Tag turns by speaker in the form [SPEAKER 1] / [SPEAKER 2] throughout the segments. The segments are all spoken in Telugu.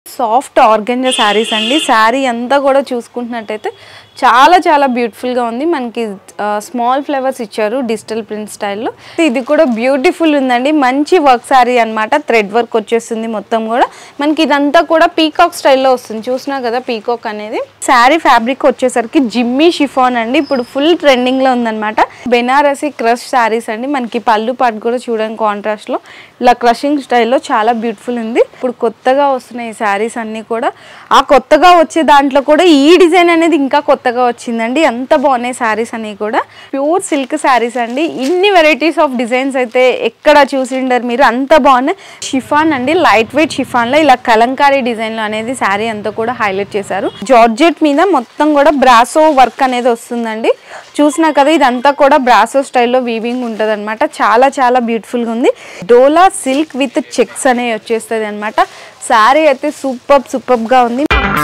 [SPEAKER 1] సాఫ్ట్ ఆర్గెంజా శారీస్ అండి శారీ అంతా కూడా చూసుకుంటున్నట్టయితే చాలా చాలా బ్యూటిఫుల్గా ఉంది మనకి స్మాల్ ఫ్లవర్స్ ఇచ్చారు డిజిటల్ ప్రింట్ స్టైల్లో ఇది కూడా బ్యూటిఫుల్ ఉందండి మంచి వర్క్ శారీ అన్నమాట థ్రెడ్ వర్క్ వచ్చేస్తుంది మొత్తం కూడా మనకి ఇదంతా కూడా పీకాక్ స్టైల్లో వస్తుంది చూసినా కదా పీకాక్ అనేది శారీ ఫ్యాబ్రిక్ వచ్చేసరికి జిమ్మీ షిఫాన్ అండి ఇప్పుడు ఫుల్ ట్రెండింగ్లో ఉందన్నమాట బెనారసి క్రష్ శారీస్ అండి మనకి పళ్ళు పాటు కూడా చూడండి కాంట్రాస్ట్లో ఇలా క్రషింగ్ స్టైల్లో చాలా బ్యూటిఫుల్ ఉంది ఇప్పుడు కొత్తగా వస్తున్నాయి ఈ శారీస్ అన్నీ కూడా ఆ కొత్తగా వచ్చే దాంట్లో కూడా ఈ డిజైన్ అనేది ఇంకా కొత్తగా వచ్చిందండి ఎంత బాగున్నాయి శారీస్ అన్నీ కూడా ప్యూర్ సిల్క్ శారీస్ అండి ఇన్ని వెరైటీస్ ఆఫ్ డిజైన్స్ అయితే ఎక్కడ చూసిండరు మీరు అంత బాగున్నాయి షిఫాన్ అండి లైట్ వెయిట్ షిఫాన్ లో ఇలా కలంకారీ డిజైన్ లో అనేది శారీ అంతా కూడా హైలైట్ చేశారు జార్జెట్ మీద మొత్తం కూడా బ్రాసో వర్క్ అనేది వస్తుందండి చూసినా కదా ఇదంతా కూడా బ్రాసో స్టైల్లో వీవింగ్ ఉంటుంది అనమాట చాలా చాలా బ్యూటిఫుల్ గా ఉంది డోలా సిల్క్ విత్ చెక్స్ అనేవి వచ్చేస్తుంది అనమాట శారీ అయితే సూపర్ సూపర్ గా ఉంది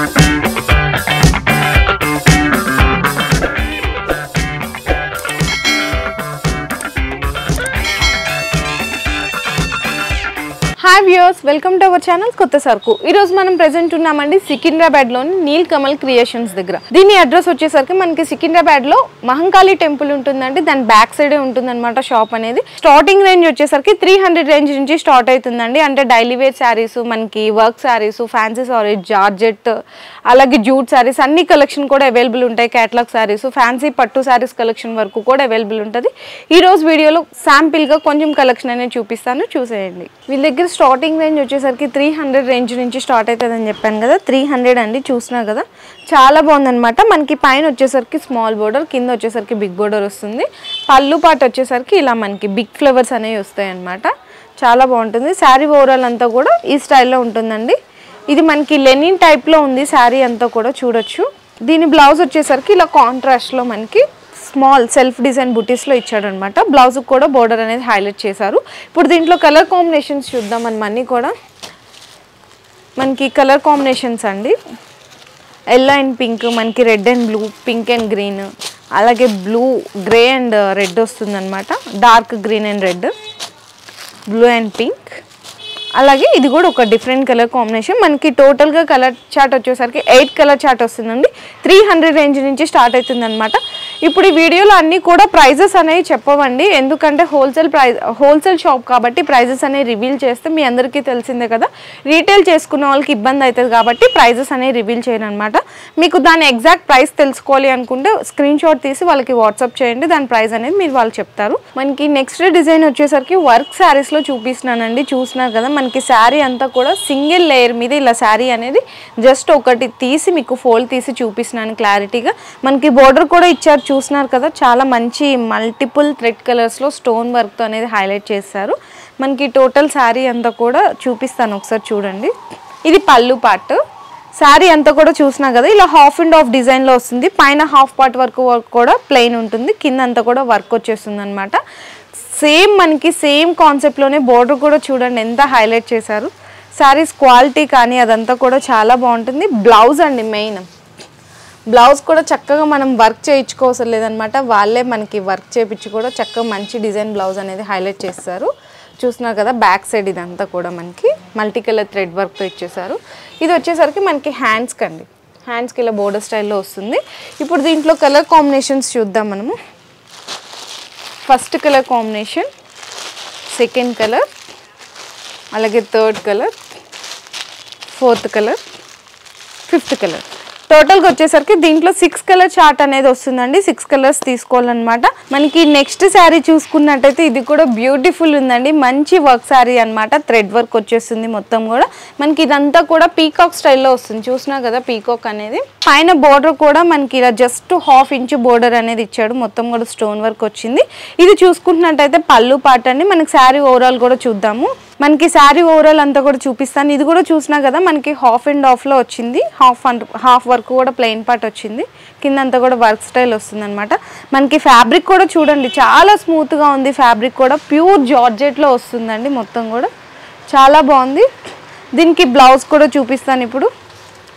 [SPEAKER 1] hi viewers welcome to our channel కొత్త సరుకు ఈ రోజు మనం ప్రెసెంట్ ఉన్నామండి సికింద్రాబాద్ లోని నీల్ కమల్ క్రియేషన్స్ దగ్గర దీని అడ్రస్ వచ్చేసరికి మనకి సికింద్రాబాద్ లో మహంకాళి టెంపుల్ ఉంటుందండి దాని బ్యాక్ సైడే ఉంటుందన్నమాట షాప్ అనేది స్టార్టింగ్ రేంజ్ వచ్చేసరికి త్రీ హండ్రెడ్ రేంజ్ నుంచి స్టార్ట్ అవుతుందండి అంటే డైలీ వేర్ శారీస్ మనకి work saris fancy saris georgette అలాగే జూట్ శారీస్ అన్ని కలెక్షన్ కూడా అవైలబుల్ ఉంటాయి క్యాటలాగ్ శారీస్ ఫ్యాన్సీ పట్టు శారీస్ కలెక్షన్ వరకు కూడా అవైలబుల్ ఉంటుంది ఈ రోజు వీడియోలో శాంపిల్ గా కొంచెం కలెక్షన్ అనేది చూపిస్తాను చూసేయండి వీళ్ళ దగ్గర స్టార్టింగ్ రేంజ్ వచ్చేసరికి త్రీ హండ్రెడ్ రేంజ్ నుంచి స్టార్ట్ అవుతుందని చెప్పాను కదా త్రీ హండ్రెడ్ అండి చూసినా కదా చాలా బాగుందన్నమాట మనకి పైన వచ్చేసరికి స్మాల్ బోర్డర్ కింద వచ్చేసరికి బిగ్ బోర్డర్ వస్తుంది పళ్ళు పాటు వచ్చేసరికి ఇలా మనకి బిగ్ ఫ్లవర్స్ అనేవి వస్తాయి అన్నమాట చాలా బాగుంటుంది శారీ ఓవరాల్ అంతా కూడా ఈ స్టైల్లో ఉంటుందండి ఇది మనకి లెనిన్ టైప్లో ఉంది శారీ అంతా కూడా చూడొచ్చు దీని బ్లౌజ్ వచ్చేసరికి ఇలా కాంట్రాస్ట్లో మనకి స్మాల్ సెల్ఫ్ డిజైన్ బుటీస్లో ఇచ్చాడు అనమాట బ్లౌజ్ కూడా బోర్డర్ అనేది హైలైట్ చేశారు ఇప్పుడు దీంట్లో కలర్ కాంబినేషన్స్ చూద్దాం మనం అన్నీ కూడా మనకి కలర్ కాంబినేషన్స్ అండి ఎల్లో అండ్ పింక్ మనకి red and blue pink and green అలాగే బ్లూ గ్రే అండ్ రెడ్ వస్తుందన్నమాట dark green and red blue and pink అలాగే ఇది కూడా ఒక డిఫరెంట్ కలర్ కాంబినేషన్ మనకి టోటల్గా కలర్ చార్ట్ వచ్చేసరికి ఎయిట్ కలర్ చార్ట్ వస్తుందండి త్రీ హండ్రెడ్ రేంజ్ నుంచి స్టార్ట్ అవుతుంది అనమాట ఇప్పుడు ఈ వీడియోలో అన్నీ కూడా ప్రైజెస్ అనేవి చెప్పవండి ఎందుకంటే హోల్సేల్ ప్రైస్ హోల్సేల్ షాప్ కాబట్టి ప్రైజెస్ అనేవి రివీల్ చేస్తే మీ అందరికీ తెలిసిందే కదా రీటైల్ చేసుకున్న వాళ్ళకి ఇబ్బంది అవుతుంది కాబట్టి ప్రైజెస్ అనేవి రివీల్ చేయను అనమాట మీకు దాని ఎగ్జాక్ట్ ప్రైస్ తెలుసుకోవాలి అనుకుంటే స్క్రీన్ షాట్ తీసి వాళ్ళకి వాట్సాప్ చేయండి దాని ప్రైస్ అనేది మీరు వాళ్ళు చెప్తారు మనకి నెక్స్ట్ డిజైన్ వచ్చేసరికి వర్క్ శారీస్లో చూపిస్తున్నానండి చూసినారు కదా మనకి శారీ అంతా కూడా సింగిల్ లేయర్ మీద ఇలా శారీ అనేది జస్ట్ ఒకటి తీసి మీకు ఫోల్డ్ తీసి చూపిస్తున్నాను క్లారిటీగా మనకి బోర్డర్ కూడా ఇచ్చారు చూసినారు కదా చాలా మంచి మల్టిపుల్ థ్రెడ్ కలర్స్లో స్టోన్ వర్క్తో అనేది హైలైట్ చేశారు మనకి టోటల్ శారీ అంతా కూడా చూపిస్తాను ఒకసారి చూడండి ఇది పళ్ళు పార్ట్ శారీ అంతా కూడా చూసినా కదా ఇలా హాఫ్ అండ్ హాఫ్ డిజైన్లో వస్తుంది పైన హాఫ్ పార్ట్ వరకు వర్క్ కూడా ప్లెయిన్ ఉంటుంది కింద అంతా కూడా వర్క్ వచ్చేస్తుంది అనమాట సేమ్ మనకి సేమ్ కాన్సెప్ట్లోనే బోర్డర్ కూడా చూడండి ఎంత హైలైట్ చేశారు శారీస్ క్వాలిటీ కానీ అదంతా కూడా చాలా బాగుంటుంది బ్లౌజ్ అండి మెయిన్ బ్లౌజ్ కూడా చక్కగా మనం వర్క్ చేయించుకోవసరం లేదనమాట వాళ్ళే మనకి వర్క్ చేయించి కూడా చక్కగా మంచి డిజైన్ బ్లౌజ్ అనేది హైలైట్ చేస్తారు చూస్తున్నారు కదా బ్యాక్ సైడ్ ఇదంతా కూడా మనకి మల్టీ కలర్ థ్రెడ్ వర్క్తో ఇచ్చేసారు ఇది వచ్చేసరికి మనకి హ్యాండ్స్కి అండి హ్యాండ్స్కి ఇలా బోర్డర్ స్టైల్లో వస్తుంది ఇప్పుడు దీంట్లో కలర్ కాంబినేషన్స్ చూద్దాం మనము first colour combination second colour అలాగే third colour fourth colour fifth colour టోటల్గా వచ్చేసరికి దీంట్లో సిక్స్ కలర్ చార్ట్ అనేది వస్తుందండి సిక్స్ కలర్స్ తీసుకోవాలన్నమాట మనకి నెక్స్ట్ శారీ చూసుకున్నట్టయితే ఇది కూడా బ్యూటిఫుల్ ఉందండి మంచి వర్క్ శారీ అన్నమాట థ్రెడ్ వర్క్ వచ్చేస్తుంది మొత్తం కూడా మనకి ఇదంతా కూడా పీకాక్ స్టైల్లో వస్తుంది చూసినా కదా పీకాక్ అనేది పైన బోర్డర్ కూడా మనకి ఇలా జస్ట్ హాఫ్ ఇంచ్ బోర్డర్ అనేది ఇచ్చాడు మొత్తం కూడా స్టోన్ వర్క్ వచ్చింది ఇది చూసుకుంటున్నట్టయితే పళ్ళు పాట అండి మనకి శారీ ఓవరాల్ కూడా చూద్దాము మనకి శారీ ఓవరాల్ అంతా కూడా చూపిస్తాను ఇది కూడా చూసినా కదా మనకి హాఫ్ అండ్ హాఫ్లో వచ్చింది హాఫ్ అండ్ హాఫ్ వర్క్ కూడా ప్లెయిన్ పార్ట్ వచ్చింది కింద అంతా కూడా వర్క్ స్టైల్ వస్తుంది అనమాట మనకి ఫ్యాబ్రిక్ కూడా చూడండి చాలా స్మూత్గా ఉంది ఫ్యాబ్రిక్ కూడా ప్యూర్ జార్జెట్లో వస్తుందండి మొత్తం కూడా చాలా బాగుంది దీనికి బ్లౌజ్ కూడా చూపిస్తాను ఇప్పుడు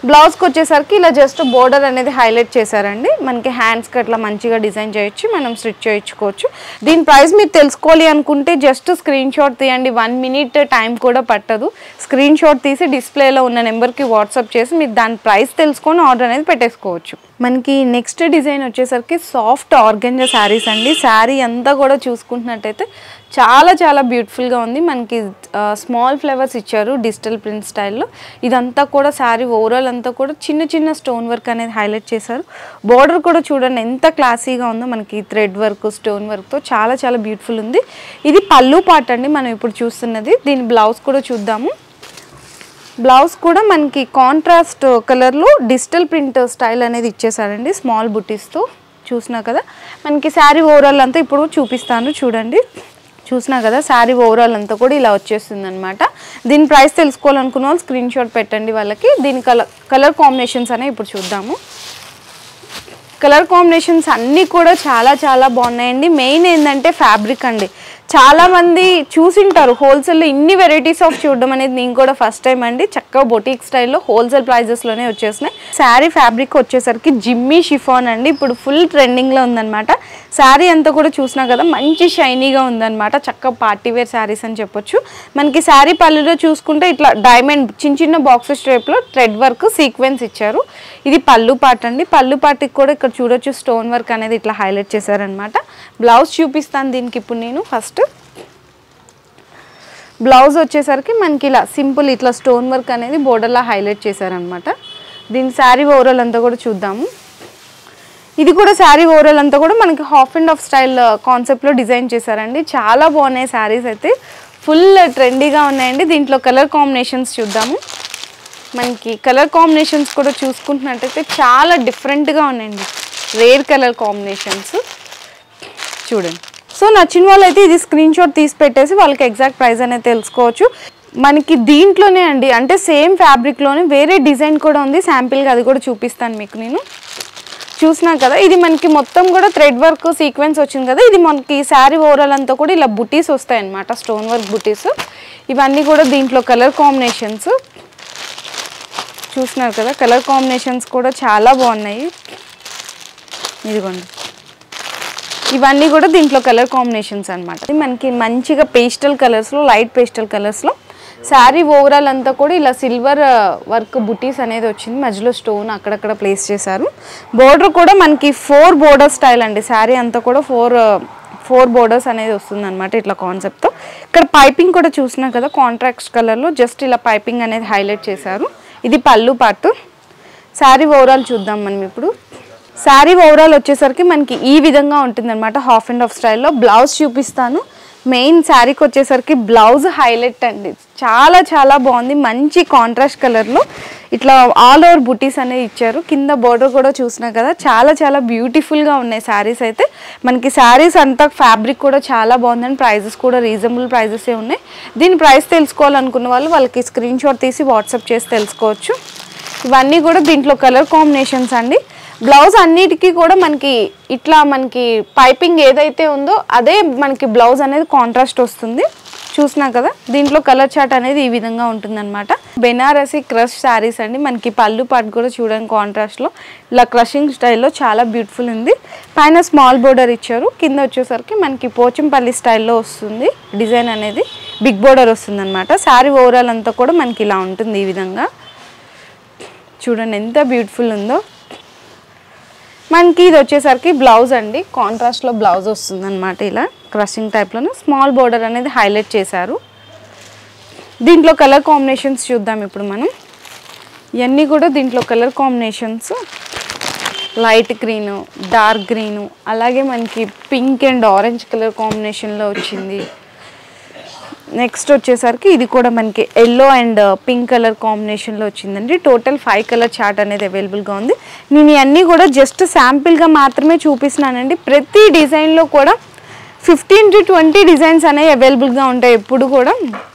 [SPEAKER 1] బ్లౌజ్కి వచ్చేసరికి ఇలా జస్ట్ బోర్డర్ అనేది హైలైట్ చేశారండి మనకి హ్యాండ్స్కి అట్లా మంచిగా డిజైన్ చేయొచ్చు మనం స్టిచ్ చేయించుకోవచ్చు దీని ప్రైస్ మీరు తెలుసుకోవాలి అనుకుంటే జస్ట్ స్క్రీన్ షాట్ తీయండి వన్ మినిట్ టైం కూడా పట్టదు స్క్రీన్ షాట్ తీసి డిస్ప్లేలో ఉన్న నెంబర్కి వాట్సాప్ చేసి మీరు దాని ప్రైస్ తెలుసుకొని ఆర్డర్ అనేది పెట్టేసుకోవచ్చు మనకి నెక్స్ట్ డిజైన్ వచ్చేసరికి సాఫ్ట్ ఆర్గెంజా శారీస్ అండి శారీ అంతా కూడా చూసుకుంటున్నట్టయితే చాలా చాలా బ్యూటిఫుల్గా ఉంది మనకి స్మాల్ ఫ్లవర్స్ ఇచ్చారు డిజిటల్ ప్రింట్ స్టైల్లో ఇదంతా కూడా శారీ ఓవరాల్ అంతా కూడా చిన్న చిన్న స్టోన్ వర్క్ అనేది హైలైట్ చేశారు బోర్డర్ కూడా చూడండి ఎంత క్లాసీగా ఉందో మనకి థ్రెడ్ వర్క్ స్టోన్ వర్క్తో చాలా చాలా బ్యూటిఫుల్ ఉంది ఇది పళ్ళు పాట అండి మనం ఇప్పుడు చూస్తున్నది దీని బ్లౌజ్ కూడా చూద్దాము బ్లౌజ్ కూడా మనకి కాంట్రాస్ట్ కలర్లో డిజిటల్ ప్రింట్ స్టైల్ అనేది ఇచ్చేసారండి స్మాల్ బుటీస్తో చూసినా కదా మనకి శారీ ఓవరాల్ అంతా ఇప్పుడు చూపిస్తాను చూడండి చూసినా కదా శారీ ఓవరాల్ అంతా కూడా ఇలా వచ్చేస్తుంది అనమాట దీని ప్రైస్ తెలుసుకోవాలనుకున్న వాళ్ళు స్క్రీన్ షాట్ పెట్టండి వాళ్ళకి దీని కలర్ కలర్ కాంబినేషన్స్ అనేవి ఇప్పుడు చూద్దాము కలర్ కాంబినేషన్స్ అన్నీ కూడా చాలా చాలా బాగున్నాయండి మెయిన్ ఏంటంటే ఫ్యాబ్రిక్ అండి చాలా మంది చూసింటారు హోల్సేల్లో ఇన్ని వెరైటీస్ ఆఫ్ చూడడం అనేది నేను కూడా ఫస్ట్ టైం అండి చక్కగా బొటిక్ స్టైల్లో హోల్సేల్ ప్రైజెస్లోనే వచ్చేసినాయి శారీ ఫ్యాబ్రిక్ వచ్చేసరికి జిమ్మీ షిఫాన్ అండి ఇప్పుడు ఫుల్ ట్రెండింగ్లో ఉందన్నమాట శారీ అంతా కూడా చూసినా కదా మంచి షైనీగా ఉందన్నమాట చక్కగా పార్టీ వేర్ శారీస్ అని చెప్పొచ్చు మనకి శారీ పళ్ళులో చూసుకుంటే ఇట్లా డైమండ్ చిన్న చిన్న బాక్సెస్ టైప్లో థ్రెడ్ వర్క్ సీక్వెన్స్ ఇచ్చారు ఇది పళ్ళు పాట అండి పళ్ళు పాటికి కూడా ఇక్కడ చూడొచ్చు స్టోన్ వర్క్ అనేది ఇట్లా హైలైట్ చేశారనమాట బ్లౌజ్ చూపిస్తాను దీనికి ఇప్పుడు నేను ఫస్ట్ బ్లౌజ్ వచ్చేసరికి మనకి ఇలా సింపుల్ ఇట్లా స్టోన్ వర్క్ అనేది బోర్డర్లా హైలైట్ చేశారనమాట దీని శారీ ఓవరాల్ అంతా కూడా చూద్దాము ఇది కూడా శారీ ఓవరాల్ అంతా కూడా మనకి హాఫ్ అండ్ హాఫ్ స్టైల్ కాన్సెప్ట్లో డిజైన్ చేశారండి చాలా బాగున్నాయి శారీస్ అయితే ఫుల్ ట్రెండీగా ఉన్నాయండి దీంట్లో కలర్ కాంబినేషన్స్ చూద్దాము మనకి కలర్ కాంబినేషన్స్ కూడా చూసుకుంటున్నట్టయితే చాలా డిఫరెంట్గా ఉన్నాయండి రేర్ కలర్ కాంబినేషన్స్ చూడండి సో నచ్చిన వాళ్ళు అయితే ఇది స్క్రీన్ షాట్ తీసి పెట్టేసి వాళ్ళకి ఎగ్జాక్ట్ ప్రైస్ అనేది తెలుసుకోవచ్చు మనకి దీంట్లోనే అండి అంటే సేమ్ ఫ్యాబ్రిక్లోనే వేరే డిజైన్ కూడా ఉంది శాంపిల్గా అది కూడా చూపిస్తాను మీకు నేను చూసినా కదా ఇది మనకి మొత్తం కూడా థ్రెడ్ వర్క్ సీక్వెన్స్ వచ్చింది కదా ఇది మనకి శారీ ఓవరాల్ అంతా కూడా ఇలా బుటీస్ వస్తాయి అన్నమాట స్టోన్ వర్క్ బుటీస్ ఇవన్నీ కూడా దీంట్లో కలర్ కాంబినేషన్స్ చూస్తున్నారు కదా కలర్ కాంబినేషన్స్ కూడా చాలా బాగున్నాయి ఇదిగోండి ఇవన్నీ కూడా దీంట్లో కలర్ కాంబినేషన్స్ అనమాట మనకి మంచిగా పేస్టల్ కలర్స్లో లైట్ పేస్టల్ కలర్స్లో శారీ ఓవరాల్ అంతా కూడా ఇలా సిల్వర్ వర్క్ బుటీస్ అనేది వచ్చింది మధ్యలో స్టోన్ అక్కడక్కడ ప్లేస్ చేశారు బోర్డర్ కూడా మనకి ఫోర్ బోర్డర్ స్టైల్ అండి శారీ అంతా కూడా ఫోర్ ఫోర్ బోర్డర్స్ అనేది వస్తుంది అనమాట ఇట్లా కాన్సెప్ట్తో ఇక్కడ పైపింగ్ కూడా చూసినా కదా కాంట్రాక్ట్ కలర్లో జస్ట్ ఇలా పైపింగ్ అనేది హైలైట్ చేశారు ఇది పళ్ళు పాటు శారీ ఓవరాల్ చూద్దాం మనం ఇప్పుడు శారీ ఓవరాల్ వచ్చేసరికి మనకి ఈ విధంగా ఉంటుందన్నమాట హాఫ్ అండ్ హాఫ్ స్టైల్లో బ్లౌజ్ చూపిస్తాను మెయిన్ శారీకి వచ్చేసరికి బ్లౌజ్ హైలైట్ అండి చాలా చాలా బాగుంది మంచి కాంట్రాస్ట్ కలర్లో ఇట్లా ఆల్ ఓవర్ బుటీస్ అనేవి ఇచ్చారు కింద బోర్డర్ కూడా చూసినా కదా చాలా చాలా బ్యూటిఫుల్గా ఉన్నాయి శారీస్ అయితే మనకి శారీస్ అంతా ఫ్యాబ్రిక్ కూడా చాలా బాగుందండి ప్రైజెస్ కూడా రీజనబుల్ ప్రైజెసే ఉన్నాయి దీని ప్రైస్ తెలుసుకోవాలనుకున్న వాళ్ళు వాళ్ళకి స్క్రీన్ షాట్ తీసి వాట్సాప్ చేసి తెలుసుకోవచ్చు ఇవన్నీ కూడా దీంట్లో కలర్ కాంబినేషన్స్ అండి బ్లౌజ్ అన్నిటికీ కూడా మనకి ఇట్లా మనకి పైపింగ్ ఏదైతే ఉందో అదే మనకి బ్లౌజ్ అనేది కాంట్రాస్ట్ వస్తుంది చూసినా కదా దీంట్లో కలర్ చార్ట్ అనేది ఈ విధంగా ఉంటుందన్నమాట బెనారసి క్రష్ శారీస్ అండి మనకి పళ్ళు పాటు కూడా చూడండి కాంట్రాస్ట్లో ఇలా క్రషింగ్ స్టైల్లో చాలా బ్యూటిఫుల్ ఉంది పైన స్మాల్ బోర్డర్ ఇచ్చారు కింద వచ్చేసరికి మనకి పోచంపల్లి స్టైల్లో వస్తుంది డిజైన్ అనేది బిగ్ బోర్డర్ వస్తుంది అనమాట శారీ ఓవరాల్ అంతా కూడా మనకి ఇలా ఉంటుంది ఈ విధంగా చూడండి ఎంత బ్యూటిఫుల్ ఉందో మనకి ఇది వచ్చేసరికి బ్లౌజ్ అండి కాంట్రాస్ట్లో బ్లౌజ్ వస్తుంది అనమాట ఇలా క్రషింగ్ టైప్లోనే స్మాల్ బోర్డర్ అనేది హైలైట్ చేశారు దీంట్లో కలర్ కాంబినేషన్స్ చూద్దాం ఇప్పుడు మనం ఇవన్నీ కూడా దీంట్లో colour combinations light green dark green అలాగే మనకి పింక్ అండ్ ఆరెంజ్ కలర్ కాంబినేషన్లో వచ్చింది నెక్స్ట్ వచ్చేసరికి ఇది కూడా మనకి ఎల్లో అండ్ పింక్ కలర్ కాంబినేషన్లో వచ్చిందండి టోటల్ ఫైవ్ కలర్ చార్ట్ అనేది అవైలబుల్గా ఉంది నేను ఇవన్నీ కూడా జస్ట్ శాంపిల్గా మాత్రమే చూపిస్తున్నానండి ప్రతి డిజైన్లో కూడా ఫిఫ్టీన్ టు ట్వంటీ డిజైన్స్ అనేవి అవైలబుల్గా ఉంటాయి ఎప్పుడు కూడా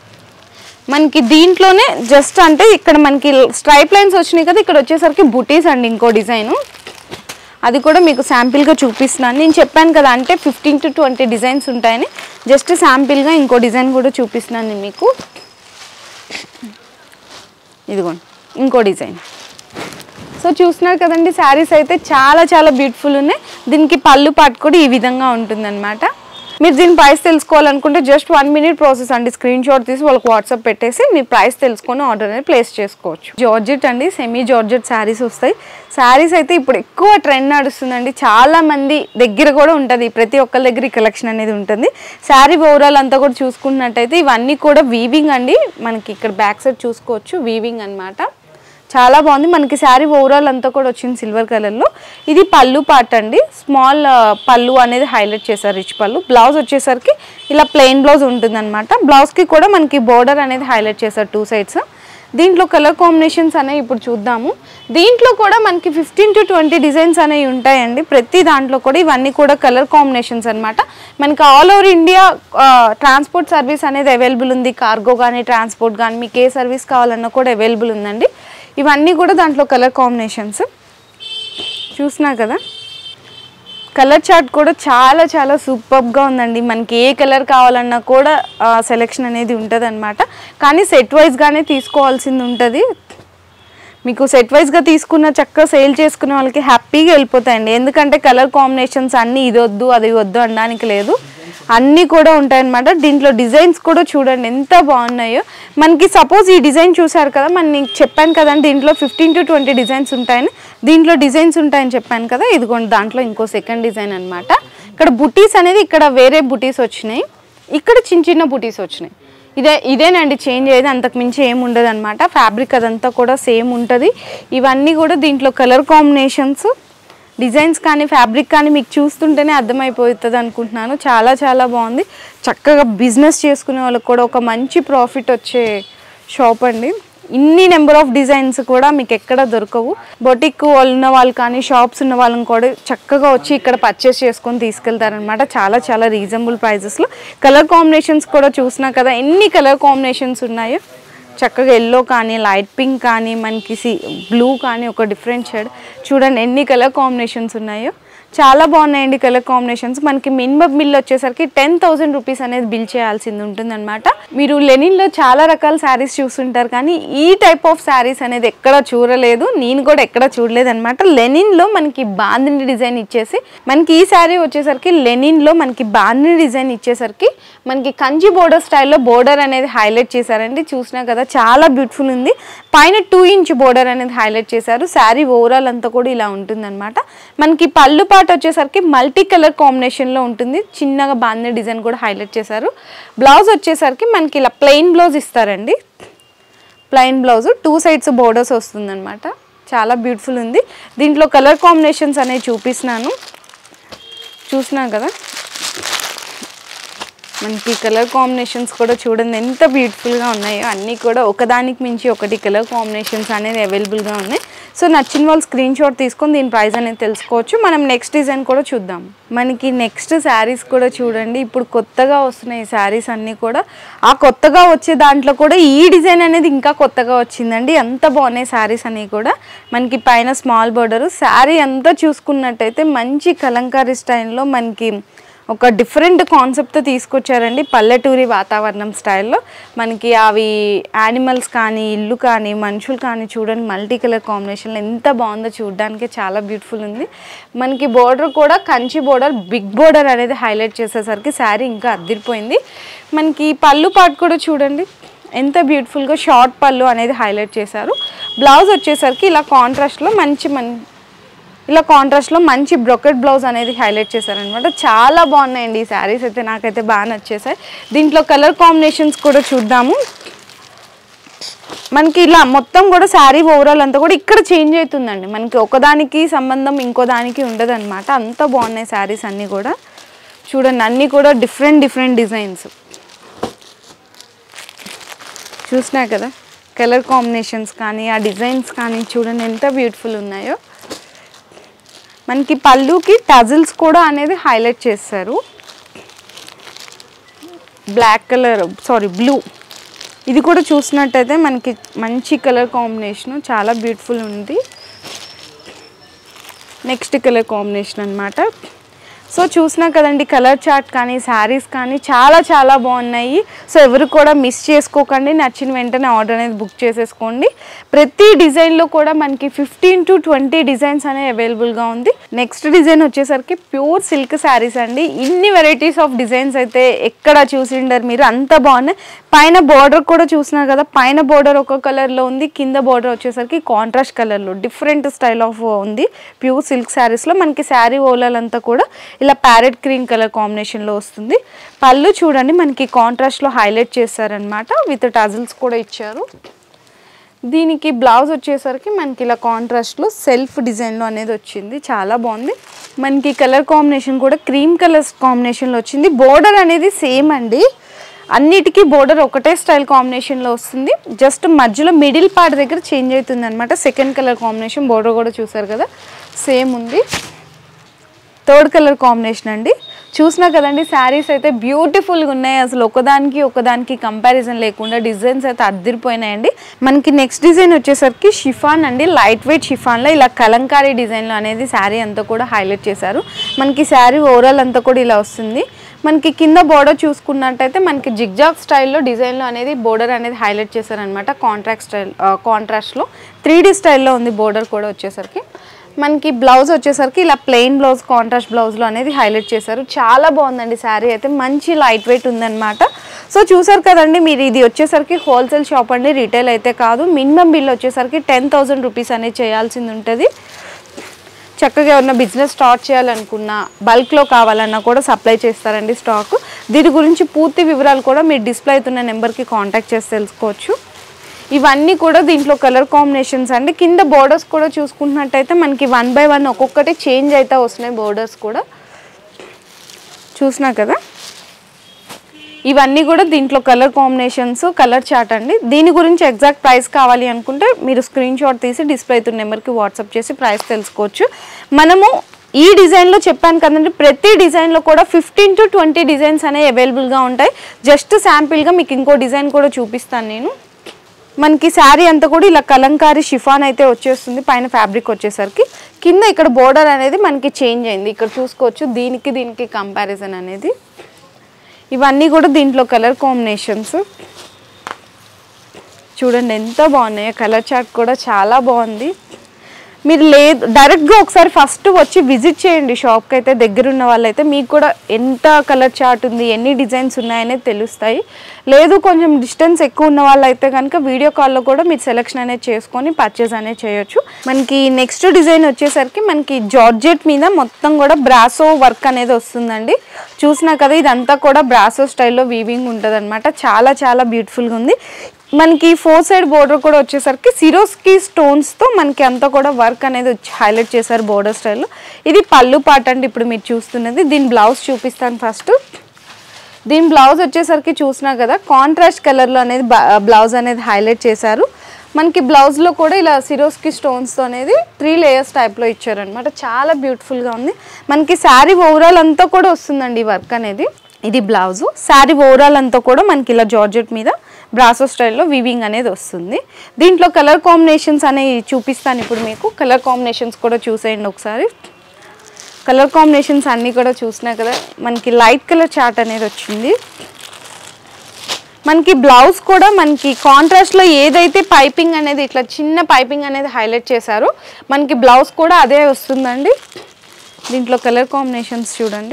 [SPEAKER 1] మనకి దీంట్లోనే జస్ట్ అంటే ఇక్కడ మనకి స్ట్రైప్ లైన్స్ వచ్చినాయి కదా ఇక్కడ వచ్చేసరికి బుటీస్ అండి ఇంకో డిజైను అది కూడా మీకు శాంపిల్గా చూపిస్తున్నాను నేను చెప్పాను కదా అంటే ఫిఫ్టీన్ టు ట్వంటీ డిజైన్స్ ఉంటాయని జస్ట్ శాంపిల్గా ఇంకో డిజైన్ కూడా చూపిస్తున్నాను నేను మీకు ఇదిగోండి ఇంకో డిజైన్ సో చూస్తున్నారు కదండి శారీస్ అయితే చాలా చాలా బ్యూటిఫుల్ ఉన్నాయి దీనికి పళ్ళు పాటు కూడా ఈ విధంగా ఉంటుందన్నమాట మీరు దీని ప్రైస్ తెలుసుకోవాలనుకుంటే జస్ట్ వన్ మినిట్ ప్రాసెస్ అండి స్క్రీన్ షాట్ తీసి వాళ్ళకి వాట్సాప్ పెట్టేసి మీ ప్రైస్ తెలుసుకొని ఆర్డర్ అనేది ప్లేస్ చేసుకోవచ్చు జార్జెట్ అండి సెమీ జార్జెట్ శారీస్ వస్తాయి శారీస్ అయితే ఇప్పుడు ఎక్కువ ట్రెండ్ నడుస్తుందండి చాలా మంది దగ్గర కూడా ఉంటుంది ప్రతి ఒక్కరి దగ్గర ఈ కలెక్షన్ అనేది ఉంటుంది శారీ ఓవరాల్ అంతా కూడా చూసుకున్నట్టయితే ఇవన్నీ కూడా వీవింగ్ అండి మనకి ఇక్కడ బ్యాక్ సైడ్ చూసుకోవచ్చు వీవింగ్ అన్నమాట చాలా బాగుంది మనకి శారీ ఓవరాల్ అంతా కూడా వచ్చింది సిల్వర్ కలర్లో ఇది పళ్ళు పార్ట్ అండి స్మాల్ పళ్ళు అనేది హైలైట్ చేశారు రిచ్ పళ్ళు బ్లౌజ్ వచ్చేసరికి ఇలా ప్లెయిన్ బ్లౌజ్ ఉంటుందన్నమాట బ్లౌజ్కి కూడా మనకి బోర్డర్ అనేది హైలైట్ చేశారు టూ సైడ్స్ దీంట్లో కలర్ కాంబినేషన్స్ అనేవి ఇప్పుడు చూద్దాము దీంట్లో కూడా మనకి ఫిఫ్టీన్ టు ట్వంటీ డిజైన్స్ అనేవి ఉంటాయండి ప్రతి దాంట్లో కూడా ఇవన్నీ కూడా కలర్ కాంబినేషన్స్ అన్నమాట మనకి all over India transport service అనేది అవైలబుల్ ఉంది కార్గో కానీ ట్రాన్స్పోర్ట్ కానీ మీకు ఏ సర్వీస్ కావాలన్నా కూడా అవైలబుల్ ఉందండి ఇవన్నీ కూడా దాంట్లో కలర్ కాంబినేషన్స్ చూసినా కదా కలర్ చార్ట్ కూడా చాలా చాలా సూపర్గా ఉందండి మనకి ఏ కలర్ కావాలన్నా కూడా సెలెక్షన్ అనేది ఉంటుంది అనమాట కానీ సెట్ వైజ్గానే తీసుకోవాల్సింది ఉంటుంది మీకు సెట్ వైజ్గా తీసుకున్న చక్కగా సేల్ చేసుకునే వాళ్ళకి హ్యాపీగా వెళ్ళిపోతాయండి ఎందుకంటే కలర్ కాంబినేషన్స్ అన్నీ ఇది వద్దు అది వద్దు అనడానికి లేదు అన్నీ కూడా ఉంటాయన్నమాట దీంట్లో డిజైన్స్ కూడా చూడండి ఎంత బాగున్నాయో మనకి సపోజ్ ఈ డిజైన్ చూసారు కదా మన నీకు చెప్పాను కదండి దీంట్లో ఫిఫ్టీన్ టు ట్వంటీ డిజైన్స్ ఉంటాయని దీంట్లో డిజైన్స్ ఉంటాయని చెప్పాను కదా ఇదిగోండి దాంట్లో ఇంకో సెకండ్ డిజైన్ అనమాట ఇక్కడ బుటీస్ అనేది ఇక్కడ వేరే బుటీస్ వచ్చినాయి ఇక్కడ చిన్న చిన్న బుటీస్ వచ్చినాయి ఇదే ఇదేనండి చేంజ్ అయ్యేది అంతకు మించి ఏమి ఉండదు అనమాట ఫ్యాబ్రిక్ అదంతా కూడా సేమ్ ఉంటుంది ఇవన్నీ కూడా దీంట్లో కలర్ కాంబినేషన్స్ డిజైన్స్ కానీ ఫ్యాబ్రిక్ కానీ మీకు చూస్తుంటేనే అర్థమైపోతుంది అనుకుంటున్నాను చాలా చాలా బాగుంది చక్కగా బిజినెస్ చేసుకునే వాళ్ళకి కూడా ఒక మంచి ప్రాఫిట్ వచ్చే షాప్ అండి ఇన్ని నెంబర్ ఆఫ్ డిజైన్స్ కూడా మీకు ఎక్కడ దొరకవు బొటిక్ వాళ్ళు ఉన్న వాళ్ళు కానీ షాప్స్ ఉన్న వాళ్ళని కూడా చక్కగా వచ్చి ఇక్కడ పర్చేస్ చేసుకొని తీసుకెళ్తారనమాట చాలా చాలా రీజనబుల్ ప్రైజెస్లో కలర్ కాంబినేషన్స్ కూడా చూసినా కదా ఎన్ని కలర్ కాంబినేషన్స్ ఉన్నాయో చక్కగా ఎల్లో కానీ లైట్ పింక్ కానీ మనకి సి బ్లూ కానీ ఒక డిఫరెంట్ షేడ్ చూడండి ఎన్ని కలర్ కాంబినేషన్స్ ఉన్నాయో చాలా బాగున్నాయండి కలర్ కాంబినేషన్స్ మనకి మినిమం బిల్ వచ్చేసరికి టెన్ థౌసండ్ రూపీస్ అనేది బిల్ చేయాల్సింది ఉంటుందన్నమాట మీరు లెనిన్లో చాలా రకాల శారీస్ చూస్తుంటారు కానీ ఈ టైప్ ఆఫ్ శారీస్ అనేది ఎక్కడ చూడలేదు నేను కూడా ఎక్కడ చూడలేదు అనమాట లెనిన్లో మనకి బాందిని డిజైన్ ఇచ్చేసి మనకి ఈ శారీ వచ్చేసరికి లెనిన్లో మనకి బాందిని డిజైన్ ఇచ్చేసరికి మనకి కంచి బోర్డర్ స్టైల్లో బోర్డర్ అనేది హైలైట్ చేశారండి చూసినా కదా చాలా బ్యూటిఫుల్ ఉంది పైన టూ ఇంచ్ బోర్డర్ అనేది హైలైట్ చేశారు శారీ ఓవరాల్ అంతా కూడా ఇలా ఉంటుందన్నమాట మనకి పళ్ళు పాట వచ్చేసరికి మల్టీ కలర్ కాంబినేషన్లో ఉంటుంది చిన్నగా బాంది డిజైన్ కూడా హైలైట్ చేశారు బ్లౌజ్ వచ్చేసరికి మనకి ఇలా ప్లెయిన్ బ్లౌజ్ ఇస్తారండి plain blouse two sides borders వస్తుందన్నమాట చాలా బ్యూటిఫుల్ ఉంది దీంట్లో కలర్ కాంబినేషన్స్ అనేవి చూపిస్తున్నాను చూసినా కదా మనకి కలర్ కాంబినేషన్స్ కూడా చూడండి ఎంత బ్యూటిఫుల్గా ఉన్నాయో అన్నీ కూడా ఒకదానికి మించి ఒకటి కలర్ కాంబినేషన్స్ అనేది అవైలబుల్గా ఉన్నాయి సో నచ్చిన వాళ్ళు స్క్రీన్ షాట్ తీసుకొని దీని ప్రైస్ అనేది తెలుసుకోవచ్చు మనం నెక్స్ట్ డిజైన్ కూడా చూద్దాం మనకి నెక్స్ట్ శారీస్ కూడా చూడండి ఇప్పుడు కొత్తగా వస్తున్నాయి శారీస్ అన్నీ కూడా ఆ కొత్తగా వచ్చే దాంట్లో కూడా ఈ డిజైన్ అనేది ఇంకా కొత్తగా వచ్చిందండి ఎంత బాగున్నాయి శారీస్ అనేవి కూడా మనకి పైన స్మాల్ బోర్డర్ శారీ అంతా చూసుకున్నట్టయితే మంచి కలంకారీ స్టైల్లో మనకి ఒక డిఫరెంట్ కాన్సెప్ట్తో తీసుకొచ్చారండి పల్లెటూరి వాతావరణం స్టైల్లో మనకి అవి యానిమల్స్ కానీ ఇల్లు కానీ మనుషులు కానీ చూడండి మల్టీ కలర్ కాంబినేషన్లో ఎంత బాగుందో చూడడానికి చాలా బ్యూటిఫుల్ ఉంది మనకి బోర్డర్ కూడా కంచి బోర్డర్ బిగ్ బోర్డర్ అనేది హైలైట్ చేసేసరికి శారీ ఇంకా అద్దరిపోయింది మనకి పళ్ళు పాటు కూడా చూడండి ఎంత బ్యూటిఫుల్గా షార్ట్ పళ్ళు అనేది హైలైట్ చేశారు బ్లౌజ్ వచ్చేసరికి ఇలా కాంట్రాస్ట్లో మంచి మన్ ఇలా కాంట్రాస్ట్లో మంచి బ్రొకెట్ బ్లౌజ్ అనేది హైలైట్ చేశారనమాట చాలా బాగున్నాయండి ఈ శారీస్ అయితే నాకైతే బాగా నచ్చేసాయి దీంట్లో కలర్ కాంబినేషన్స్ కూడా చూద్దాము మనకి ఇలా మొత్తం కూడా శారీ ఓవరాల్ అంతా కూడా ఇక్కడ చేంజ్ అవుతుందండి మనకి ఒకదానికి సంబంధం ఇంకో దానికి ఉండదు అనమాట అంత బాగున్నాయి శారీస్ అన్నీ కూడా చూడండి అన్నీ కూడా డిఫరెంట్ డిఫరెంట్ డిజైన్స్ చూసినా కదా కలర్ కాంబినేషన్స్ కానీ ఆ డిజైన్స్ కానీ చూడండి ఎంత బ్యూటిఫుల్ ఉన్నాయో మనకి పళ్ళుకి టజిల్స్ కూడా అనేది హైలైట్ చేస్తారు బ్లాక్ కలర్ సారీ బ్లూ ఇది కూడా చూసినట్టయితే మనకి మంచి కలర్ కాంబినేషన్ చాలా బ్యూటిఫుల్ ఉంది నెక్స్ట్ కలర్ కాంబినేషన్ అనమాట సో చూసినా కదండి కలర్ చార్ట్ కానీ శారీస్ కానీ చాలా చాలా బాగున్నాయి సో ఎవరు కూడా మిస్ చేసుకోకండి నచ్చిన వెంటనే ఆర్డర్ అనేది బుక్ చేసేసుకోండి ప్రతి డిజైన్లో కూడా మనకి ఫిఫ్టీన్ టు ట్వంటీ డిజైన్స్ అనేవి అవైలబుల్గా ఉంది నెక్స్ట్ డిజైన్ వచ్చేసరికి ప్యూర్ సిల్క్ శారీస్ అండి ఇన్ని వెరైటీస్ ఆఫ్ డిజైన్స్ అయితే ఎక్కడ చూసిండరు మీరు అంత బాగున్నాయి పైన బార్డర్ కూడా చూసినారు కదా పైన బార్డర్ ఒక కలర్లో ఉంది కింద బార్డర్ వచ్చేసరికి కాంట్రాస్ట్ కలర్లో డిఫరెంట్ స్టైల్ ఆఫ్ ఉంది ప్యూర్ సిల్క్ శారీస్లో మనకి శారీ ఓలాలంతా కూడా ఇలా ప్యారెట్ గ్రీన్ కలర్ కాంబినేషన్లో వస్తుంది పళ్ళు చూడండి మనకి కాంట్రాస్ట్లో హైలైట్ చేశారనమాట విత్ టజిల్స్ కూడా ఇచ్చారు దీనికి బ్లౌజ్ వచ్చేసరికి మనకి ఇలా కాంట్రాస్ట్లో సెల్ఫ్ డిజైన్లో అనేది వచ్చింది చాలా బాగుంది మనకి కలర్ కాంబినేషన్ కూడా క్రీమ్ కలర్స్ కాంబినేషన్లో వచ్చింది బోర్డర్ అనేది సేమ్ అండి అన్నిటికీ బోర్డర్ ఒకటే స్టైల్ కాంబినేషన్లో వస్తుంది జస్ట్ మధ్యలో మిడిల్ పార్ట్ దగ్గర చేంజ్ అవుతుంది అనమాట సెకండ్ కలర్ కాంబినేషన్ బోర్డర్ కూడా చూసారు కదా సేమ్ ఉంది థర్డ్ కలర్ కాంబినేషన్ అండి చూసినా కదండి శారీస్ అయితే బ్యూటిఫుల్గా ఉన్నాయి అసలు ఒకదానికి ఒకదానికి కంపారిజన్ లేకుండా డిజైన్స్ అయితే అద్దరిపోయినాయండి మనకి నెక్స్ట్ డిజైన్ వచ్చేసరికి షిఫాన్ అండి లైట్ వెయిట్ షిఫాన్లో ఇలా కలంకారీ డిజైన్లో అనేది శారీ అంతా కూడా హైలైట్ చేశారు మనకి శారీ ఓవరాల్ అంతా కూడా ఇలా వస్తుంది మనకి కింద బోర్డర్ చూసుకున్నట్టయితే మనకి జిగ్జాగ్ స్టైల్లో డిజైన్లో అనేది బోర్డర్ అనేది హైలైట్ చేశారనమాట కాంట్రాక్ట్ స్టైల్ కాంట్రాస్ట్లో త్రీ స్టైల్లో ఉంది బోర్డర్ కూడా వచ్చేసరికి మనకి బ్లౌజ్ వచ్చేసరికి ఇలా ప్లెయిన్ బ్లౌజ్ కాంట్రాస్ట్ బ్లౌజ్లో అనేది హైలైట్ చేశారు చాలా బాగుందండి శారీ అయితే మంచి లైట్ వెయిట్ ఉందన్నమాట సో చూసారు కదండి మీరు ఇది వచ్చేసరికి హోల్సేల్ షాప్ అండి రీటైల్ అయితే కాదు మినిమం బిల్ వచ్చేసరికి టెన్ థౌసండ్ రూపీస్ అనేది చేయాల్సింది ఉంటుంది చక్కగా ఏమన్నా బిజినెస్ స్టార్ట్ చేయాలనుకున్నా బల్క్లో కావాలన్నా కూడా సప్లై చేస్తారండి స్టాక్ దీని గురించి పూర్తి వివరాలు కూడా మీరు డిస్ప్లే అవుతున్న నెంబర్కి కాంటాక్ట్ చేసి తెలుసుకోవచ్చు ఇవన్నీ కూడా దీంట్లో కలర్ కాంబినేషన్స్ అండి కింద బోర్డర్స్ కూడా చూసుకుంటున్నట్టయితే మనకి వన్ బై వన్ ఒక్కొక్కటి చేంజ్ అయితే వస్తున్నాయి బోర్డర్స్ కూడా చూసినా కదా ఇవన్నీ కూడా దీంట్లో కలర్ కాంబినేషన్స్ కలర్ చార్ట్ అండి దీని గురించి ఎగ్జాక్ట్ ప్రైస్ కావాలి అనుకుంటే మీరు స్క్రీన్ షాట్ తీసి డిస్ప్లే అవుతున్న నెంబర్కి వాట్సాప్ చేసి ప్రైస్ తెలుసుకోవచ్చు మనము ఈ డిజైన్లో చెప్పాను కదండి ప్రతి డిజైన్లో కూడా ఫిఫ్టీన్ టు ట్వంటీ డిజైన్స్ అనేవి అవైలబుల్గా ఉంటాయి జస్ట్ శాంపిల్గా మీకు ఇంకో డిజైన్ కూడా చూపిస్తాను నేను మనకి శారీ అంతా కూడా ఇలా కలంకారీ షిఫాన్ అయితే వచ్చేస్తుంది పైన ఫ్యాబ్రిక్ వచ్చేసరికి కింద ఇక్కడ బోర్డర్ అనేది మనకి చేంజ్ అయింది ఇక్కడ చూసుకోవచ్చు దీనికి దీనికి కంపారిజన్ అనేది ఇవన్నీ కూడా దీంట్లో కలర్ కాంబినేషన్స్ చూడండి ఎంత బాగున్నాయో కలర్ చార్ట్ కూడా చాలా బాగుంది మీరు లేదు డైరెక్ట్గా ఒకసారి ఫస్ట్ వచ్చి విజిట్ చేయండి షాప్కి అయితే దగ్గర ఉన్న వాళ్ళైతే మీకు కూడా ఎంత కలర్ చార్ట్ ఉంది ఎన్ని డిజైన్స్ ఉన్నాయనేది తెలుస్తాయి లేదు కొంచెం డిస్టెన్స్ ఎక్కువ ఉన్న వాళ్ళైతే కనుక వీడియో కాల్లో కూడా మీరు సెలెక్షన్ అనేది చేసుకొని పర్చేస్ అనేది చేయొచ్చు మనకి నెక్స్ట్ డిజైన్ వచ్చేసరికి మనకి జార్జెట్ మీద మొత్తం కూడా బ్రాసో వర్క్ అనేది వస్తుందండి చూసినా కదా ఇదంతా కూడా బ్రాసో స్టైల్లో వీవింగ్ ఉంటుంది చాలా చాలా బ్యూటిఫుల్గా ఉంది మనకి ఫోర్ సైడ్ బోర్డర్ కూడా వచ్చేసరికి సిరోస్కి స్టోన్స్తో మనకి అంతా కూడా వర్క్ అనేది వచ్చి హైలైట్ చేశారు బోర్డర్ స్టైల్లో ఇది పళ్ళు పాట అండి ఇప్పుడు మీరు చూస్తున్నది దీని బ్లౌజ్ చూపిస్తాను ఫస్ట్ దీని బ్లౌజ్ వచ్చేసరికి చూసినా కదా కాంట్రాస్ట్ కలర్లో అనేది బ్లౌజ్ అనేది హైలైట్ చేశారు మనకి బ్లౌజ్లో కూడా ఇలా సిరోస్కి స్టోన్స్తో అనేది త్రీ లేయర్స్ టైప్లో ఇచ్చారనమాట చాలా బ్యూటిఫుల్గా ఉంది మనకి శారీ ఓవరాల్ అంతా కూడా వస్తుందండి ఈ వర్క్ అనేది ఇది బ్లౌజు శారీ ఓవరాల్ అంతా కూడా మనకి ఇలా జార్జెట్ మీద బ్రాసో స్టైల్లో వివింగ్ అనేది వస్తుంది దీంట్లో కలర్ కాంబినేషన్స్ అనేవి చూపిస్తాను ఇప్పుడు మీకు కలర్ కాంబినేషన్స్ కూడా చూసేయండి ఒకసారి కలర్ కాంబినేషన్స్ అన్నీ కూడా చూసినా కదా మనకి లైట్ కలర్ చార్ట్ అనేది వచ్చింది మనకి బ్లౌజ్ కూడా మనకి కాంట్రాస్ట్లో ఏదైతే పైపింగ్ అనేది ఇట్లా చిన్న పైపింగ్ అనేది హైలైట్ చేశారో మనకి బ్లౌజ్ కూడా అదే వస్తుందండి దీంట్లో కలర్ కాంబినేషన్స్ చూడండి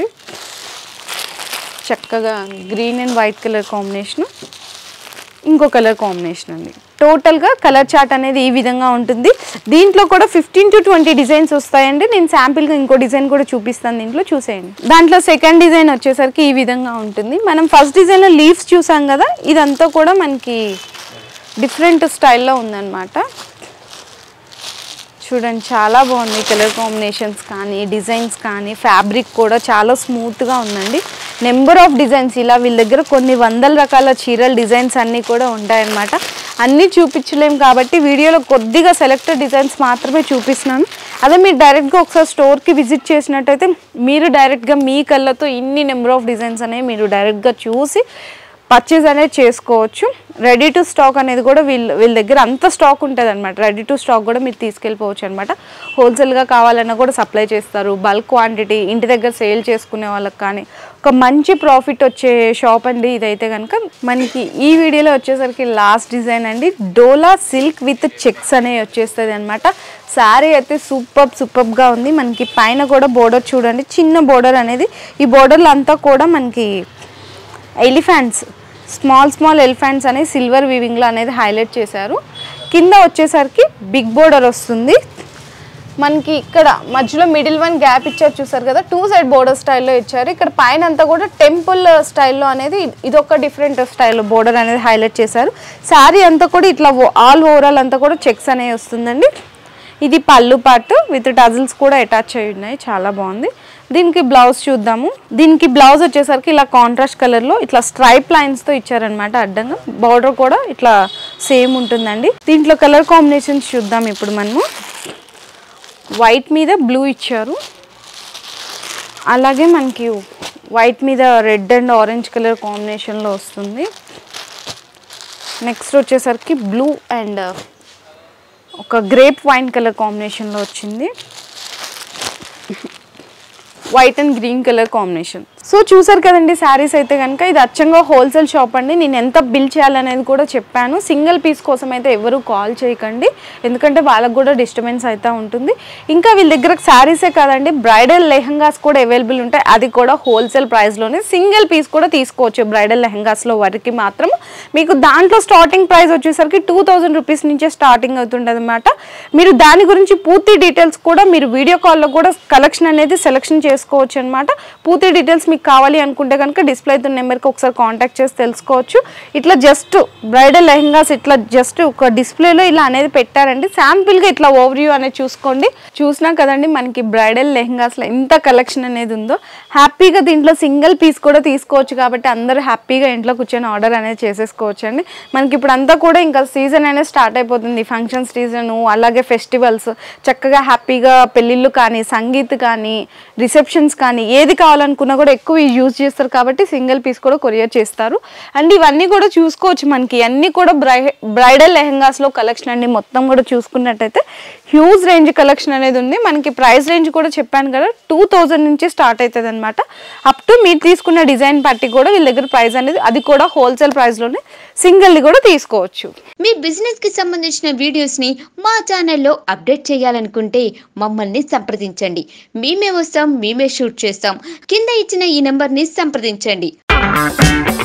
[SPEAKER 1] చక్కగా green and white colour combination ఇంకో కలర్ కాంబినేషన్ అండి టోటల్గా కలర్ చార్ట్ అనేది ఈ విధంగా ఉంటుంది దీంట్లో కూడా ఫిఫ్టీన్ టు ట్వంటీ డిజైన్స్ వస్తాయండి నేను శాంపిల్గా ఇంకో డిజైన్ కూడా చూపిస్తాను దీంట్లో చూసేయండి దాంట్లో సెకండ్ డిజైన్ వచ్చేసరికి ఈ విధంగా ఉంటుంది మనం ఫస్ట్ డిజైన్లో లీవ్స్ చూసాం కదా ఇదంతా కూడా మనకి డిఫరెంట్ స్టైల్లో ఉందన్నమాట చూడండి చాలా బాగుంది కలర్ కాంబినేషన్స్ కానీ డిజైన్స్ కానీ ఫ్యాబ్రిక్ కూడా చాలా స్మూత్గా ఉందండి నెంబర్ ఆఫ్ డిజైన్స్ ఇలా వీళ్ళ దగ్గర కొన్ని వందల రకాల చీరల డిజైన్స్ అన్నీ కూడా ఉంటాయన్నమాట అన్నీ చూపించలేం కాబట్టి వీడియోలో కొద్దిగా సెలెక్టెడ్ డిజైన్స్ మాత్రమే చూపిస్తున్నాను అదే మీరు డైరెక్ట్గా ఒకసారి స్టోర్కి విజిట్ చేసినట్టయితే మీరు డైరెక్ట్గా మీ కళ్ళతో ఇన్ని నెంబర్ ఆఫ్ డిజైన్స్ అనేవి మీరు డైరెక్ట్గా చూసి పర్చేజ్ అనేది చేసుకోవచ్చు రెడీ టు స్టాక్ అనేది కూడా వీళ్ళ వీళ్ళ దగ్గర అంత స్టాక్ ఉంటుంది అనమాట రెడీ టు స్టాక్ కూడా మీరు తీసుకెళ్ళిపోవచ్చు అనమాట హోల్సేల్గా కావాలన్నా కూడా సప్లై చేస్తారు బల్క్ క్వాంటిటీ ఇంటి దగ్గర సేల్ చేసుకునే వాళ్ళకి కానీ ఒక మంచి ప్రాఫిట్ వచ్చే షాప్ అండి ఇదైతే కనుక మనకి ఈ వీడియోలో వచ్చేసరికి లాస్ట్ డిజైన్ అండి డోలా సిల్క్ విత్ చెక్స్ అనేవి వచ్చేస్తుంది అనమాట శారీ అయితే సూపర్ సూపర్గా ఉంది మనకి పైన కూడా బోర్డర్ చూడండి చిన్న బోర్డర్ అనేది ఈ బోర్డర్లు అంతా కూడా మనకి ఎలిఫెంట్స్ స్మాల్ స్మాల్ ఎలిఫెంట్స్ అనేవి సిల్వర్ వీవింగ్లో అనేది హైలైట్ చేశారు కింద వచ్చేసరికి బిగ్ బోర్డర్ వస్తుంది మనకి ఇక్కడ మధ్యలో మిడిల్ వన్ గ్యాప్ ఇచ్చారు చూసారు కదా టూ సైడ్ బోర్డర్ స్టైల్లో ఇచ్చారు ఇక్కడ పైన అంతా కూడా టెంపుల్ స్టైల్లో అనేది ఇది- ఇదొక డిఫరెంట్ స్టైల్లో బోర్డర్ అనేది హైలైట్ చేశారు శారీ అంతా కూడా ఇట్లా ఆల్ ఓవరాల్ అంతా కూడా చెక్స్ అనేవి వస్తుందండి ఇది పళ్ళు పాటు విత్ టజిల్స్ కూడా అటాచ్ అయి ఉన్నాయి చాలా బాగుంది దీనికి బ్లౌజ్ చూద్దాము దీనికి బ్లౌజ్ వచ్చేసరికి ఇలా కాంట్రాస్ట్ కలర్లో ఇట్లా స్ట్రైప్ లైన్స్తో ఇచ్చారనమాట అడ్డంగా బార్డర్ కూడా ఇట్లా సేమ్ ఉంటుందండి దీంట్లో కలర్ కాంబినేషన్స్ చూద్దాం ఇప్పుడు మనము వైట్ మీద బ్లూ ఇచ్చారు అలాగే మనకి వైట్ మీద రెడ్ అండ్ ఆరెంజ్ కలర్ కాంబినేషన్లో వస్తుంది నెక్స్ట్ వచ్చేసరికి బ్లూ అండ్ ఒక గ్రేప్ వైన్ కలర్ కాంబినేషన్లో వచ్చింది white and green colour combination so చూసారు కదండి శారీస్ అయితే కనుక ఇది అచ్చంగా హోల్సేల్ షాప్ అండి నేను ఎంత బిల్ చేయాలనేది కూడా చెప్పాను సింగిల్ పీస్ కోసం అయితే ఎవరు కాల్ చేయకండి ఎందుకంటే వాళ్ళకు కూడా డిస్టర్బెన్స్ అయితే ఉంటుంది ఇంకా వీళ్ళ దగ్గర శారీసే కాదండి బ్రైడల్ లెహంగాస్ కూడా అవైలబుల్ ఉంటాయి అది కూడా హోల్సేల్ ప్రైస్లోనే సింగిల్ పీస్ కూడా తీసుకోవచ్చు బ్రైడల్ లెహంగాస్లో వరకు మాత్రం మీకు దాంట్లో స్టార్టింగ్ ప్రైస్ వచ్చేసరికి టూ థౌజండ్ రూపీస్ నుంచే స్టార్టింగ్ అవుతుంటుంది అనమాట మీరు దాని గురించి పూర్తి డీటెయిల్స్ కూడా మీరు వీడియో కాల్లో కూడా కలెక్షన్ అనేది సెలెక్షన్ చేసుకోవచ్చు అనమాట పూర్తి డీటెయిల్స్ మీకు కావాలి అనుకుంటే కనుక డిస్ప్లే అవుతున్న నెంబర్కి ఒకసారి కాంటాక్ట్ చేసి తెలుసుకోవచ్చు ఇట్లా జస్ట్ బ్రైడల్ లెహంగాస్ ఇట్లా జస్ట్ ఒక డిస్ప్లేలో ఇలా అనేది పెట్టారండి శాంపిల్గా ఇట్లా ఓవర్ వ్యూ అనేది చూసుకోండి చూసినా కదండి మనకి బ్రైడల్ లెహంగాస్లో ఎంత కలెక్షన్ అనేది ఉందో హ్యాపీగా దీంట్లో సింగిల్ పీస్ కూడా తీసుకోవచ్చు కాబట్టి అందరూ హ్యాపీగా ఇంట్లో కూర్చొని ఆర్డర్ అనేది చేసేసుకోవచ్చు అండి మనకి ఇప్పుడు అంతా కూడా ఇంకా సీజన్ అనేది స్టార్ట్ అయిపోతుంది ఫంక్షన్ సీజన్ అలాగే ఫెస్టివల్స్ చక్కగా హ్యాపీగా పెళ్ళిళ్ళు కానీ సంగీత్ కానీ రిసెప్షన్స్ కానీ ఏది కావాలనుకున్నా కూడా ఎక్కువ యూజ్ చేస్తారు కాబట్టి సింగిల్ పీస్ కూడా కొరియర్ చేస్తారు అండ్ ఇవన్నీ కూడా చూసుకోవచ్చు మనకి అన్నీ కూడా బ్రై బ్రైడల్ లెహంగాస్లో కలెక్షన్ అండి మొత్తం కూడా చూసుకున్నట్టయితే హ్యూజ్ రేంజ్ కలెక్షన్ అనేది ఉంది మనకి ప్రైస్ రేంజ్ కూడా చెప్పాను కదా టూ థౌజండ్ నుంచి స్టార్ట్ అవుతుంది అనమాట అప్ టు మీరు తీసుకున్న డిజైన్ బట్టి కూడా వీళ్ళ దగ్గర ప్రైస్ అనేది అది కూడా హోల్సేల్ ప్రైస్లోనే సింగిల్ని కూడా తీసుకోవచ్చు
[SPEAKER 2] మీ బిజినెస్ కి సంబంధించిన వీడియోస్ ని మా ఛానల్లో అప్డేట్ చేయాలనుకుంటే మమ్మల్ని సంప్రదించండి మేమే వస్తాం మేమే షూట్ చేస్తాం కింద ఇచ్చిన ఈ నెంబర్ ని సంప్రదించండి